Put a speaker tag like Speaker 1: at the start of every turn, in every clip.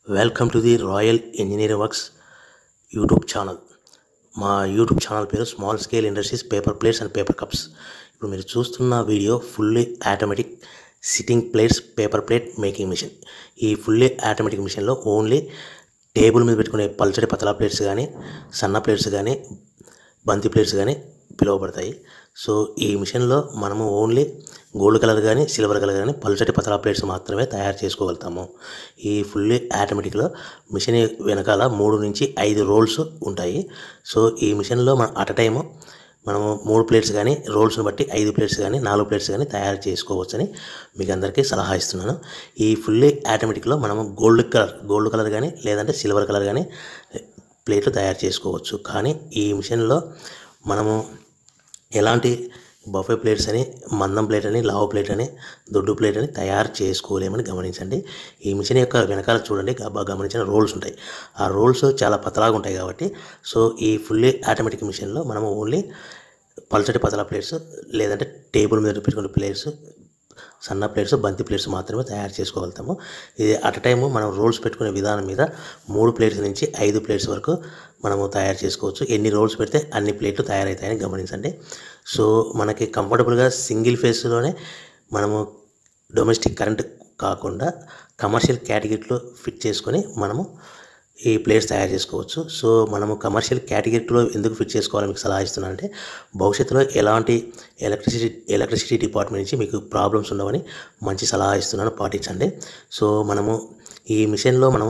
Speaker 1: welcome to the royal engineering works YouTube channel మా YouTube channel పేరు small scale industries paper plates and paper cups ఇప్పుడు మీరు చూస్తున్న video fully automatic sitting plates paper plate making machine ఈ fully automatic మిషన్లో only table మీద పెట్టుకునే పల్చడి పతలా plates కానీ సన్న ప్లేట్స్ కానీ బంతి ప్లేట్స్ కానీ పిలువబడతాయి సో ఈ మిషన్లో మనము ఓన్లీ గోల్డ్ కలర్ కానీ సిల్వర్ కలర్ కానీ పల్చటి పతలా ప్లేట్స్ మాత్రమే తయారు చేసుకోగలుగుతాము ఈ ఫుల్లీ ఆటోమేటిక్లో మిషన్ వెనకాల మూడు నుంచి ఐదు రోల్స్ ఉంటాయి సో ఈ మిషన్లో మన అట్ టైము మనము మూడు ప్లేట్స్ కానీ రోల్స్ని బట్టి ఐదు ప్లేట్స్ కానీ నాలుగు ప్లేట్స్ కానీ తయారు చేసుకోవచ్చని మీకు అందరికీ సలహా ఇస్తున్నాను ఈ ఫుల్లీ ఆటోమేటిక్లో మనము గోల్డ్ కలర్ గోల్డ్ కలర్ కానీ లేదంటే సిల్వర్ కలర్ కానీ ప్లేట్లు తయారు చేసుకోవచ్చు కానీ ఈ మిషన్లో మనము ఎలాంటి బఫే ప్లేట్స్ అని మందం ప్లేట్ అని లావు ప్లేట్ అని దొడ్డు ప్లేట్ అని తయారు చేసుకోలేమని గమనించండి ఈ మిషన్ యొక్క వెనకాల చూడండి బాగా గమనించిన రోల్స్ ఉంటాయి ఆ రోల్స్ చాలా పతలాగా ఉంటాయి కాబట్టి సో ఈ ఫుల్లీ ఆటోమేటిక్ మిషన్లో మనము ఓన్లీ పల్చటి పతలా ప్లేట్స్ లేదంటే టేబుల్ మీద పెట్టుకునే ప్లేట్స్ సన్న ప్లేట్స్ బంతి ప్లేట్స్ మాత్రమే తయారు చేసుకోగలుగుతాము ఇది అట్ టైము మనం రోల్స్ పెట్టుకునే విధానం మీద మూడు ప్లేట్స్ నుంచి ఐదు ప్లేట్స్ వరకు మనము తయారు చేసుకోవచ్చు ఎన్ని రోల్స్ పెడితే అన్ని ప్లేట్లు తయారవుతాయని గమనించండి సో మనకి కంఫర్టబుల్గా సింగిల్ ఫేస్లోనే మనము డొమెస్టిక్ కరెంట్ కాకుండా కమర్షియల్ కేటగిరీలో ఫిట్ చేసుకొని మనము ఈ ప్లేట్స్ తయారు చేసుకోవచ్చు సో మనము కమర్షియల్ కేటగిరీలో ఎందుకు ఫిట్ చేసుకోవాలని మీకు సలహా ఇస్తున్నాను అంటే భవిష్యత్తులో ఎలాంటి ఎలక్ట్రిసిటీ ఎలక్ట్రిసిటీ డిపార్ట్మెంట్ నుంచి మీకు ప్రాబ్లమ్స్ ఉండవని మంచి సలహా ఇస్తున్నాను పాటించండి సో మనము ఈ మిషన్లో మనము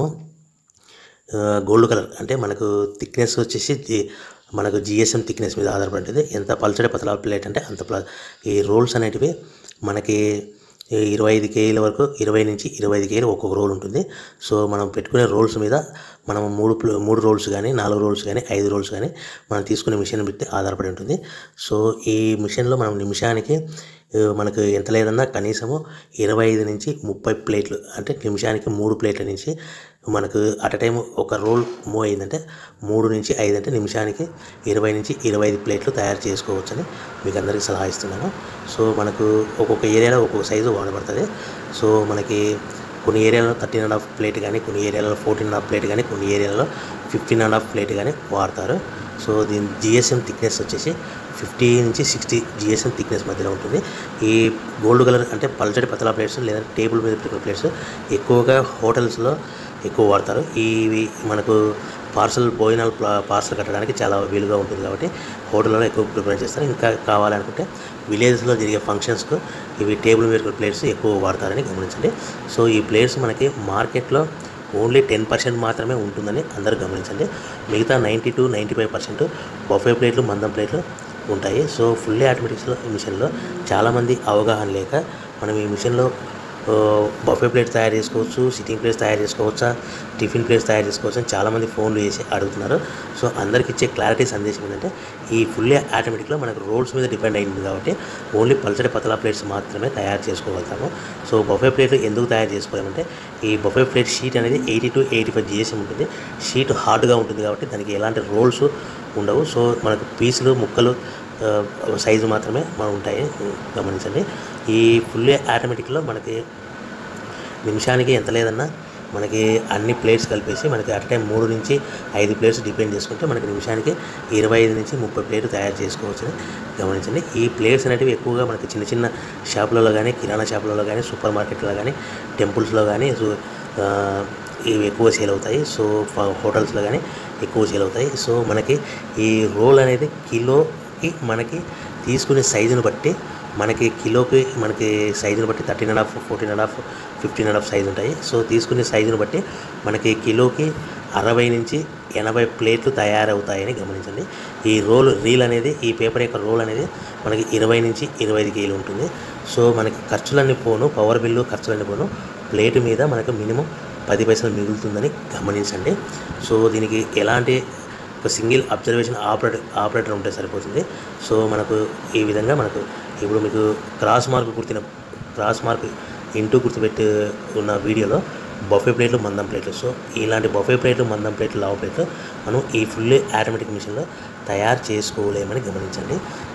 Speaker 1: గోల్డ్ కలర్ అంటే మనకు థిక్నెస్ వచ్చేసి జి- మనకు జిఎస్ఎం థిక్నెస్ మీద ఆధారపడింది ఎంత పల్చడి పతలా ప్లేట్ అంటే అంత ప్ల ఈ రోల్స్ అనేటివి మనకి ఈ ఇరవై ఐదు కేజీల వరకు ఇరవై నుంచి ఇరవై ఐదు కేజీలు ఒక్కొక్క రోల్ ఉంటుంది సో మనం పెట్టుకునే రోల్స్ మీద మనం మూడు ప్ల- మూడు రోల్స్ కానీ నాలుగు రోల్స్ కానీ ఐదు రోల్స్ కానీ మనం తీసుకునే మిషన్ బట్టి ఆధారపడి ఉంటుంది సో ఈ మిషన్లో మనం నిమిషానికి ఆ, మనకు ఎంత లేదన్నా కనీసము ఇరవై ఐదు నుంచి ముప్పై ప్లేట్లు అంటే నిమిషానికి మూడు ప్లేట్ల నుంచి మనకు అట్ టైం ఒక రోల్ మూవ్ అయిందంటే మూడు నుంచి ఐదు అంటే నిమిషానికి ఇరవై నుంచి ఇరవై ఐదు ప్లేట్లు తయారు చేసుకోవచ్చని మీకు అందరికీ సలహా ఇస్తున్నాను సో మనకు ఒక్కొక్క ఏరియాలో ఒక్కొక్క సైజు వాడబడుతుంది సో మనకి కొన్ని ఏరియాలో థర్టీన్ అండ్ హాఫ్ ప్లేట్ కానీ కొన్ని ఏరియాలో ఫోర్టీన్ అండ్ హాఫ్ ప్లేట్ కానీ కొన్ని ఏరియాలో ఫిఫ్టీన్ అండ్ హాఫ్ ప్లేట్ కానీ వాడతారు సో దీని జిఎస్ఎం థిక్నెస్ వచ్చేసి ఫిఫ్టీ నుంచి సిక్స్టీ జిఎస్ఎం థిక్నెస్ మధ్యలో ఉంటుంది ఈ గోల్డ్ కలర్ అంటే పల్చడి పతలా ప్లేట్స్ లేదా టేబుల్ మీద పెట్టుకునే ప్లేట్స్ ఎక్కువగా హోటల్స్లో ఎక్కువ వాడతారు ఇవి మనకు పార్సల్ భోజనాలు పార్సల్ కట్టడానికి చాలా వీలుగా ఉంటుంది కాబట్టి హోటల్లో ఎక్కువ ప్రిఫరెన్స్ చేస్తారు ఇంకా కావాలనుకుంటే విలేజెస్లో జరిగే ఫంక్షన్స్కు ఇవి టేబుల్ మీద ప్లేట్స్ ఎక్కువ వాడతారని గమనించండి సో ఈ ప్లేట్స్ మనకి మార్కెట్లో ఓన్లీ టెన్ పర్సెంట్ మాత్రమే ఉంటుందని అందరూ గమనించండి మిగతా ninety two ninety five percent buffet ప్లేట్లు మందం ప్లేట్లు ఉంటాయి సో ఫుల్లీ ఆటోమేటిక్స్లో ఈ మిషన్లో చాలామంది అవగాహన లేక మనం ఈ మిషన్లో బఫే ప్లేట్స్ తయారు చేసుకోవచ్చు సిట్టింగ్ ప్లేట్స్ తయారు చేసుకోవచ్చా టిఫిన్ ప్లేట్స్ తయారు చేసుకోవచ్చు అని చాలామంది ఫోన్లు చేసి అడుగుతున్నారు సో అందరికి ఇచ్చే క్లారిటీ సందేశం ఏంటంటే ఈ ఫుల్లీ ఆటోమేటిక్లో మనకు రోల్స్ మీద డిపెండ్ అయింది కాబట్టి ఓన్లీ పల్చడి పతలా ప్లేట్స్ మాత్రమే తయారు చేసుకోగలుగుతాము సో బఫే ప్లేట్లు ఎందుకు తయారు చేసుకోలేమంటే ఈ బఫే ప్లేట్ షీట్ అనేది eighty two eighty five GSM ఉంటుంది షీట్ హార్డ్గా ఉంటుంది కాబట్టి దానికి ఎలాంటి రోల్స్ ఉండవు సో మనకు పీసులు ముక్కలు ఆ, సైజు మాత్రమే మనం ఉంటాయి గమనించండి ఈ ఫుల్లీ ఆటోమేటిక్లో మనకి నిమిషానికి ఎంత లేదన్నా మనకి అన్ని ప్లేట్స్ కలిపేసి మనకి అట్ టైం మూడు నుంచి ఐదు ప్లేట్స్ డిపెండ్ చేసుకుంటే మనకి నిమిషానికి ఇరవై ఐదు నుంచి ముప్పై ప్లేట్లు తయారు చేసుకోవచ్చని గమనించండి ఈ ప్లేట్స్ అనేటివి ఎక్కువగా మనకి చిన్న చిన్న షాపులలో కానీ కిరాణా షాపులలో కానీ సూపర్ మార్కెట్లో కానీ టెంపుల్స్లో కానీ సో, ఆ, ఇవి ఎక్కువ సేల్ అవుతాయి సో ఫ- హోటల్స్లో కానీ ఎక్కువ సేల్ అవుతాయి సో మనకి ఈ రోల్ అనేది కిలోకి మనకి తీసుకునే సైజుని బట్టి మనకి కిలోకి మనకి సైజుని బట్టి thirteen and half fourteen and half fifteen and half size ఉంటాయి సో తీసుకునే సైజుని బట్టి మనకి కిలోకి అరవై నుంచి ఎనభై ప్లేట్లు తయారవుతాయని గమనించండి ఈ రోల్ రీల్ అనేది ఈ పేపర్ యొక్క రోల్ అనేది మనకి ఇరవై నుంచి ఇరవై ఐదు కేజీలు ఉంటుంది సో మనకి ఖర్చులన్నీ పోను పవర్ బిల్లు ఖర్చులన్నీ పోను ప్లేట్ మీద మనకు మినిమం పది పైసలు మిగులుతుందని గమనించండి సో దీనికి ఎలాంటి ఒక సింగిల్ అబ్జర్వేషన్ ఆపరేటర్ ఆపరేటర్ ఉంటే సరిపోతుంది సో మనకు ఈ విధంగా మనకు ఇప్పుడు మీకు క్రాస్ మార్క్ గుర్తిన క్రాస్ మార్క్ ఇంటూ గుర్తుపెట్టి ఉన్న వీడియోలో బఫే ప్లేట్లు మందం ప్లేట్లు సో ఇలాంటి బఫే ప్లేట్లు మందం ప్లేట్లు లావు ప్లేట్లు మనం ఈ ఫుల్లీ ఆటోమేటిక్ మిషన్లో తయారు చేసుకోలేమని గమనించండి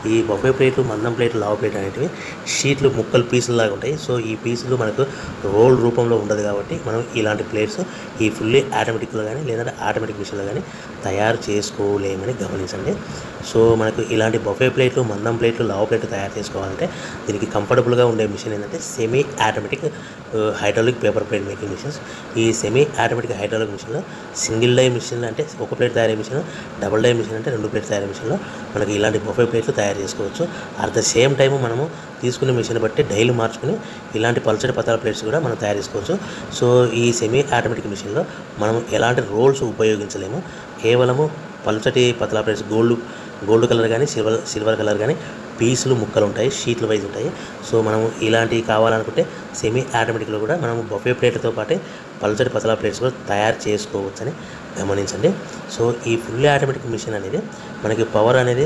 Speaker 1: ఈ బొఫే ప్లేట్లు మందం ప్లేట్లు లావు ప్లేట్ అనేటివి షీట్లు ముక్కలు పీసులు లాగా ఉంటాయి సో ఈ పీసులు మనకు రోల్ రూపంలో ఉండదు కాబట్టి మనం ఇలాంటి ప్లేట్స్ ఈ ఫుల్లీ ఆటోమేటిక్లో కానీ లేదంటే ఆటోమేటిక్ మిషన్లో కానీ తయారు చేసుకోలేమని గమనించండి సో మనకు ఇలాంటి బొఫే ప్లేట్లు మందం ప్లేట్లు లావు ప్లేట్లు తయారు చేసుకోవాలంటే దీనికి కంఫర్టబుల్గా ఉండే మిషన్ ఏంటంటే semi automatic hydraulic paper plate making machines ఈ సెమీ ఆటోమేటిక్ హైడ్రాలిక్ మిషన్లో సింగిల్ డై మిషన్ అంటే ఒక ప్లేట్ తయారీ మిషన్ డబుల్ డై మిషన్ అంటే రెండు ప్లేట్ తయారీ మిషన్లో మనకి ఇలాంటి బొఫే ప్లేట్లు తయారు చేసుకోవచ్చు అట్ ద సేమ్ టైం మనము తీసుకునే మిషన్ బట్టి డైలీ మార్చుకుని ఇలాంటి పల్చడి పతాల ప్లేట్స్ కూడా మనం తయారు చేసుకోవచ్చు సో ఈ సెమీ ఆటోమేటిక్ మిషన్లో మనం ఎలాంటి రోల్స్ ఉపయోగించలేము కేవలము పల్చటి పతలా ప్లేట్స్ గోల్డ్ గోల్డ్ కలర్ కానీ సిల్వర్ సిల్వర్ కలర్ కానీ పీసులు ముక్కలు ఉంటాయి షీట్లు వైజ్ ఉంటాయి సో మనం ఇలాంటివి కావాలనుకుంటే సెమీ ఆటోమేటిక్లో కూడా మనం బొఫే ప్లేట్లతో పాటే పల్చటి పతలా ప్లేట్స్ కూడా తయారు చేసుకోవచ్చని గమనించండి సో ఈ ఫుల్లీ ఆటోమేటిక్ మిషన్ అనేది మనకి పవర్ అనేది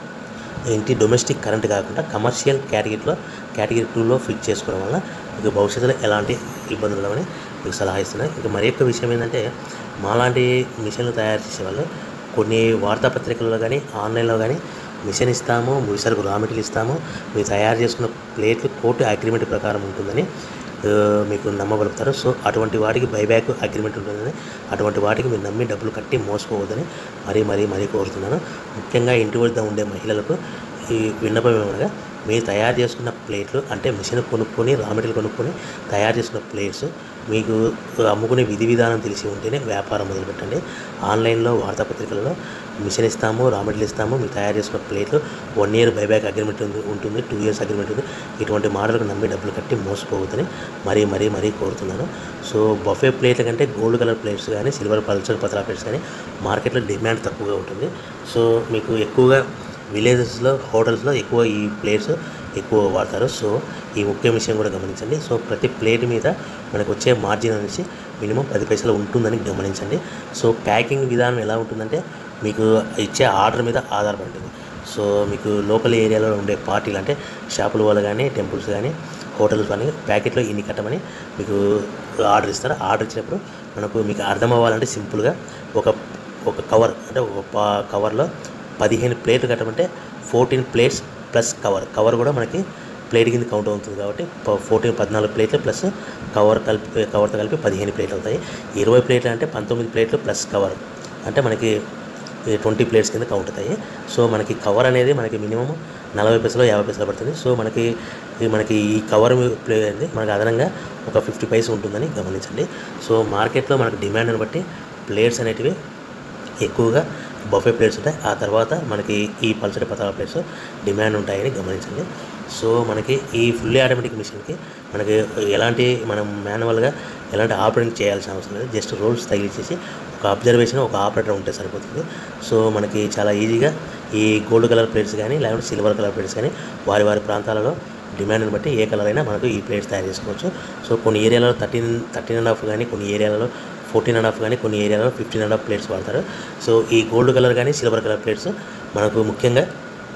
Speaker 1: ఇంటి డొమెస్టిక్ కరెంట్ కాకుండా కమర్షియల్ కేటగిరీలో కేటగిరీ టూలో ఫిట్ చేసుకోవడం వల్ల మీకు భవిష్యత్తులో ఎలాంటి ఇబ్బందులు ఉండవని మీకు సలహా ఇస్తున్నాయి ఇంకా మరి యొక్క విషయం ఏంటంటే మాలాంటి మిషన్లు తయారు చేసే వాళ్ళు కొన్ని వార్తాపత్రికల్లో కానీ ఆన్లైన్లో కానీ మిషన్ ఇస్తాము మిషన్కు రా మెటీరియల్ ఇస్తాము మీరు తయారు చేసుకున్న ప్లేట్లు కోర్టు అగ్రిమెంట్ ప్రకారం ఉంటుందని ఆ, మీకు నమ్మగలుగుతారు సో అటువంటి వాటికి బైబ్యాక్ అగ్రిమెంట్ ఉంటుందని అటువంటి వాటికి మీరు నమ్మి డబ్బులు కట్టి మోసపోవద్దని మరీ మరీ మరీ కోరుతున్నాను ముఖ్యంగా ఇంటి వద్ద ఉండే మహిళలకు ఈ విన్నపం ఏమనగా మీరు తయారు చేసుకున్న ప్లేట్లు అంటే మిషన్ కొనుక్కొని రా మెటీరియల్ కొనుక్కొని తయారు చేసుకున్న ప్లేట్స్ మీకు అమ్ముకునే విధి విధానం తెలిసి ఉంటేనే వ్యాపారం మొదలుపెట్టండి ఆన్లైన్లో వార్తాపత్రికలలో మిషన్ ఇస్తాము రా మెటీరియల్ ఇస్తాము మీరు తయారు చేసుకున్న ప్లేట్లు వన్ ఇయర్ బైబ్యాక్ అగ్రిమెంట్ ఉంది ఉంటుంది టూ ఇయర్స్ అగ్రిమెంట్ ఉంది ఇటువంటి మోడల్కి నమ్మి డబ్బులు కట్టి మోసపోవద్దని మరీ మరీ మరీ కోరుతున్నాను సో బఫే ప్లేట్ల కంటే గోల్డ్ కలర్ ప్లేట్స్ కానీ సిల్వర్ పల్చర్ పతలా ప్లేట్స్ కానీ మార్కెట్లో డిమాండ్ తక్కువగా ఉంటుంది సో మీకు ఎక్కువగా విలేజెస్లో హోటల్స్లో ఎక్కువ ఈ ప్లేట్స్ ఎక్కువ వాడతారు సో ఈ ముఖ్య విషయం కూడా గమనించండి సో ప్రతి ప్లేట్ మీద మనకు వచ్చే మార్జిన్ అనేసి మినిమం పది పైసలు ఉంటుందని గమనించండి సో ప్యాకింగ్ విధానం ఎలా ఉంటుందంటే మీకు ఇచ్చే ఆర్డర్ మీద ఆధారపడి ఉంటుంది సో మీకు లోకల్ ఏరియాలో ఉండే పార్టీలు అంటే షాపుల వాళ్ళు కానీ టెంపుల్స్ కానీ హోటల్స్ కానీ ప్యాకెట్లో ఇన్ని కట్టమని మీకు ఆర్డర్ ఇస్తారు ఆర్డర్ ఇచ్చినప్పుడు మనకు మీకు అర్థం అవ్వాలంటే సింపుల్గా ఒక ఒక కవర్ అంటే ఒక పా- కవర్లో పదిహేను ప్లేట్లు కట్టమంటే fourteen plates plus cover cover కూడా మనకి ప్లేట్ కింద కౌంట్ అవుతుంది కాబట్టి ఫోర్టీన్ పద్నాలుగు ప్లేట్లు ప్లస్ కవర్ కలిపి కవర్తో కలిపి పదిహేను ప్లేట్లు అవుతాయి ఇరవై ప్లేట్లు అంటే పంతొమ్మిది ప్లేట్లు ప్లస్ కవర్ అంటే మనకి ట్వంటీ ప్లేట్స్ కింద కౌంట్ అవుతాయి సో మనకి కవర్ అనేది మనకి మినిమం నలభై పైసలు యాభై పైసలు పడుతుంది సో మనకి ఈ మనకి ఈ కవర్ ప్లే అనేది మనకి అదనంగా ఒక ఫిఫ్టీ పైసలు ఉంటుందని గమనించండి సో మార్కెట్లో మనకు డిమాండ్ని బట్టి ప్లేట్స్ అనేటివి ఎక్కువగా బఫే ప్లేట్స్ ఉంటాయి ఆ తర్వాత మనకి ఈ పల్చటి పతాల ప్లేట్స్ డిమాండ్ ఉంటాయని గమనించండి సో మనకి ఈ ఫుల్లీ ఆటోమేటిక్ మిషన్కి మనకి ఎలాంటి మనం మాన్యువల్గా ఎలాంటి ఆపరేటింగ్ చేయాల్సిన అవసరం లేదు జస్ట్ రోల్స్ తగిలిచ్చేసి ఒక అబ్జర్వేషన్ ఒక ఆపరేటర్ ఉంటే సరిపోతుంది సో మనకి చాలా ఈజీగా ఈ గోల్డ్ కలర్ ప్లేట్స్ కానీ లేకపోతే సిల్వర్ కలర్ ప్లేట్స్ కానీ వారి వారి ప్రాంతాలలో డిమాండ్ని బట్టి ఏ కలర్ అయినా మనకు ఈ ప్లేట్స్ తయారు చేసుకోవచ్చు సో కొన్ని ఏరియాలలో థర్టీన్ థర్టీన్ అండ్ హాఫ్ కానీ కొన్ని ఏరియాలలో ఫోర్టీన్ అండ్ హాఫ్ కానీ కొన్ని ఏరియాలలో ఫిఫ్టీన్ అండ్ హాఫ్ ప్లేట్స్ వాడతారు సో ఈ గోల్డ్ కలర్ కానీ సిల్వర్ కలర్ ప్లేట్స్ మనకు ముఖ్యంగా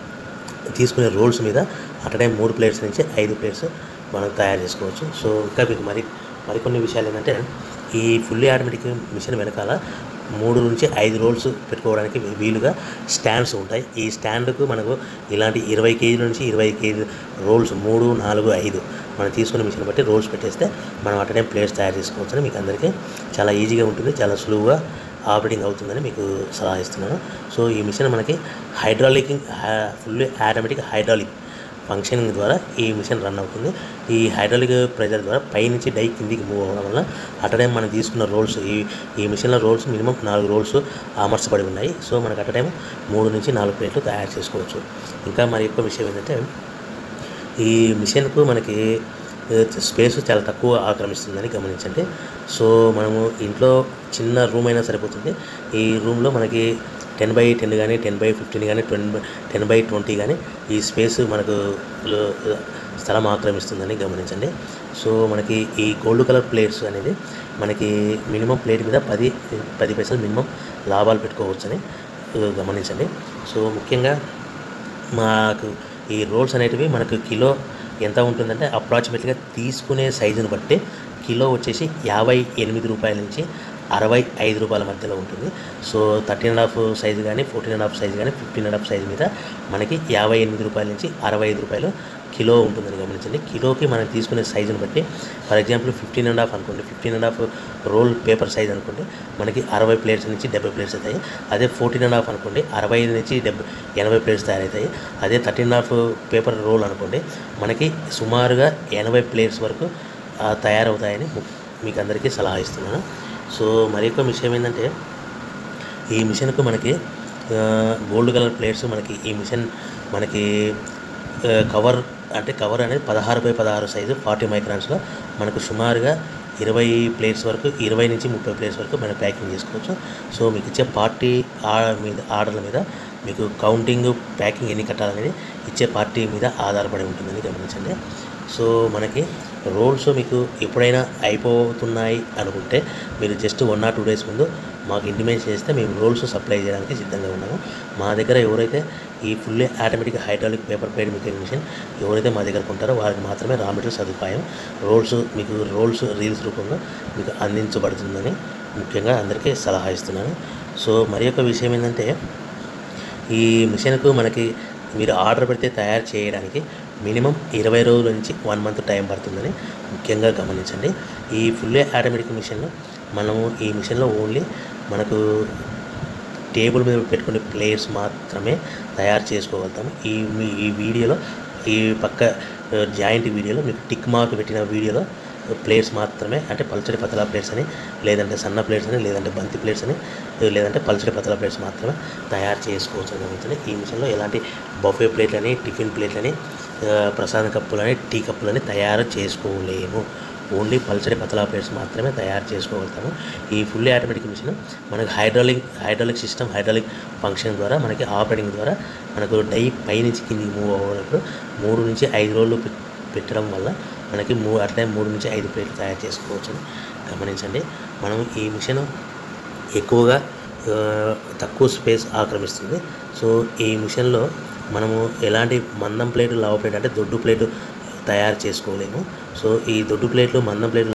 Speaker 1: తీసుకునే రోల్స్ మీద అట్ టైం మూడు ప్లేట్స్ నుంచి ఐదు ప్లేట్స్ మనం తయారు చేసుకోవచ్చు సో ఇంకా మీకు మరి మరికొన్ని విషయాలు ఏంటంటే ఈ ఫుల్లీ ఆటోమేటిక్ మిషన్ వెనకాల మూడు నుంచి ఐదు రోల్స్ పెట్టుకోవడానికి వీలుగా స్టాండ్స్ ఉంటాయి ఈ స్టాండ్కు మనకు ఇలాంటి ఇరవై కేజీల నుంచి ఇరవై కేజీ రోల్స్ మూడు నాలుగు ఐదు మనం తీసుకునే మిషన్ బట్టి రోల్స్ పెట్టేస్తే మనం అట్ టైం ప్లేట్స్ తయారు చేసుకోవచ్చని మీకు అందరికీ చాలా ఈజీగా ఉంటుంది చాలా సులువుగా ఆపరేటింగ్ అవుతుందని మీకు సలహా ఇస్తున్నాను సో ఈ మిషన్ మనకి hydraulic fully automatic hydraulic functioning ద్వారా ఈ మిషన్ రన్ అవుతుంది ఈ హైడ్రాలిక్ ప్రెజర్ ద్వారా పైనుంచి డై కిందికి మూవ్ అవ్వడం వల్ల అట్ టైం మనం తీసుకున్న రోల్స్ ఈ ఈ మిషన్లో రోల్స్ మినిమం నాలుగు రోల్స్ అమర్చబడి ఉన్నాయి సో మనకు అట్ టైం మూడు నుంచి నాలుగు ప్లేట్లు తయారు చేసుకోవచ్చు ఇంకా మరి ఎక్కువ విషయం ఏంటంటే ఈ మిషన్కు మనకి స్పేస్ చాలా తక్కువ ఆక్రమిస్తుందని గమనించండి సో మనము ఇంట్లో చిన్న రూమ్ అయినా సరిపోతుంది ఈ రూమ్లో మనకి టెన్ బై టెన్ కానీ టెన్ బై ఫిఫ్టీన్ కానీ టెన్ టెన్ బై ట్వంటీ కానీ ఈ స్పేస్ మనకు లో- స్థలం ఆక్రమిస్తుందని గమనించండి సో మనకి ఈ గోల్డ్ కలర్ ప్లేట్స్ అనేది మనకి మినిమం ప్లేట్ మీద పది పది పైసలు మినిమం లాభాలు పెట్టుకోవచ్చని ఆ, గమనించండి సో ముఖ్యంగా మాకు ఈ రోల్స్ అనేటివి మనకు కిలో ఎంత ఉంటుందంటే అప్రాక్సిమేట్గా తీసుకునే సైజుని బట్టి కిలో వచ్చేసి యాభై ఎనిమిది రూపాయల నుంచి అరవై ఐదు రూపాయల మధ్యలో ఉంటుంది so thirteen and half size కానీ ఫోర్టీన్ అండ్ హాఫ్ సైజు కానీ ఫిఫ్టీన్ అండ్ హాఫ్ సైజు మీద మనకి యాభై ఎనిమిది రూపాయల నుంచి అరవై ఐదు రూపాయలు కిలో ఉంటుందని గమనించండి కిలోకి మనం తీసుకునే సైజుని బట్టి for example fifteen and half అనుకోండి fifteen and half roll paper size అనుకోండి మనకి అరవై ప్లేట్స్ నుంచి డెబ్బై ప్లేట్స్ అవుతాయి అదే ఫోర్టీన్ అండ్ హాఫ్ అనుకోండి అరవై ఐదు నుంచి డెబ్బై ఎనభై ప్లేట్స్ తయారవుతాయి అదే థర్టీన్ హాఫ్ పేపర్ రోల్ అనుకోండి మనకి సుమారుగా ఎనభై ప్లేట్స్ వరకు ఆ, తయారవుతాయని ము- మీకు అందరికీ సలహా ఇస్తున్నాను సో మరి ఎక్కువ విషయం ఏంటంటే ఈ మిషన్కు మనకి ఆ, గోల్డ్ కలర్ ప్లేట్స్ మనకి ఈ మిషన్ మనకి ఆ, కవర్ అంటే కవర్ అనేది పదహారు బై పదహారు సైజు ఫార్టీ మైక్రాన్స్లో మనకు సుమారుగా ఇరవై ప్లేట్స్ వరకు ఇరవై నుంచి ముప్పై ప్లేట్స్ వరకు మనం ప్యాకింగ్ చేసుకోవచ్చు సో మీకు ఇచ్చే పార్టీ ఆ- మీద ఆర్డర్ల మీద మీకు కౌంటింగ్ ప్యాకింగ్ ఎన్ని కట్టాలనేది ఇచ్చే పార్టీ మీద ఆధారపడి ఉంటుందని గమనించండి సో మనకి రోల్స్ మీకు ఎప్పుడైనా అయిపోతున్నాయి అనుకుంటే మీరు just one or two days ముందు మాకు ఇంటిమేట్ చేస్తే మేము రోల్స్ సప్లై చేయడానికి సిద్ధంగా ఉన్నాము మా దగ్గర ఎవరైతే ఈ fully automatic hydraulic paper plate making machine ఎవరైతే మా దగ్గర కొంటారో వారికి మాత్రమే రా మెటీరియల్ సదుపాయం రోల్స్ మీకు రోల్స్ రీల్స్ రూపంలో మీకు అందించబడుతుందని ముఖ్యంగా అందరికీ సలహా ఇస్తున్నాను సో మరి ఒక విషయం ఏంటంటే ఈ మిషన్కు మనకి మీరు ఆర్డర్ పెడితే తయారు చేయడానికి మినిమం ఇరవై రోజుల నుంచి వన్ మంత్ టైం పడుతుందని ముఖ్యంగా గమనించండి ఈ ఫుల్లీ ఆటోమేటిక్ మిషన్ మనము ఈ మిషన్లో ఓన్లీ మనకు టేబుల్ మీద పెట్టుకునే ప్లేయర్స్ మాత్రమే తయారు చేసుకోగలుగుతాము ఈ మీ ఈ వీడియోలో ఈ పక్క జాయింట్ వీడియోలో మీకు టిక్ మార్క్ పెట్టిన వీడియోలో ప్లేట్స్ మాత్రమే అంటే పల్చడి పతలా ప్లేట్స్ అని లేదంటే సన్న ప్లేట్స్ అని లేదంటే బంతి ప్లేట్స్ అని లేదంటే పల్చడి పతలా ప్లేట్స్ మాత్రమే తయారు చేసుకోవచ్చు అని గమనించండి ఈ మిషన్లో ఎలాంటి బఫే ప్లేట్లని టిఫిన్ ప్లేట్లని ఆ, ప్రసాద కప్పులని టీ కప్పులని తయారు చేసుకోలేము ఓన్లీ పల్చడి పతలా ప్లేట్స్ మాత్రమే తయారు చేసుకోగలుగుతాము ఈ ఫుల్లీ ఆటోమేటిక్ మిషన్ మనకి hydraulic hydraulic system hydraulic function ద్వారా మనకి ఆపరేటింగ్ ద్వారా మనకు డై పైనుంచి కిందికి మూవ్ అవ్వనప్పుడు మూడు నుంచి ఐదు రోజులు పెట్- పెట్టడం వల్ల మనకి మూ అట్లే మూడు నుంచి ఐదు ప్లేట్లు తయారు చేసుకోవచ్చు గమనించండి మనం ఈ మిషన్ ఎక్కువగా ఆ, తక్కువ స్పేస్ ఆక్రమిస్తుంది సో ఈ మిషన్లో మనము ఎలాంటి మందం ప్లేటు లావ ప్లేట్ అంటే దొడ్డు ప్లేటు తయారు చేసుకోలేము సో ఈ దొడ్డు ప్లేట్లు మందం ప్లేట్లు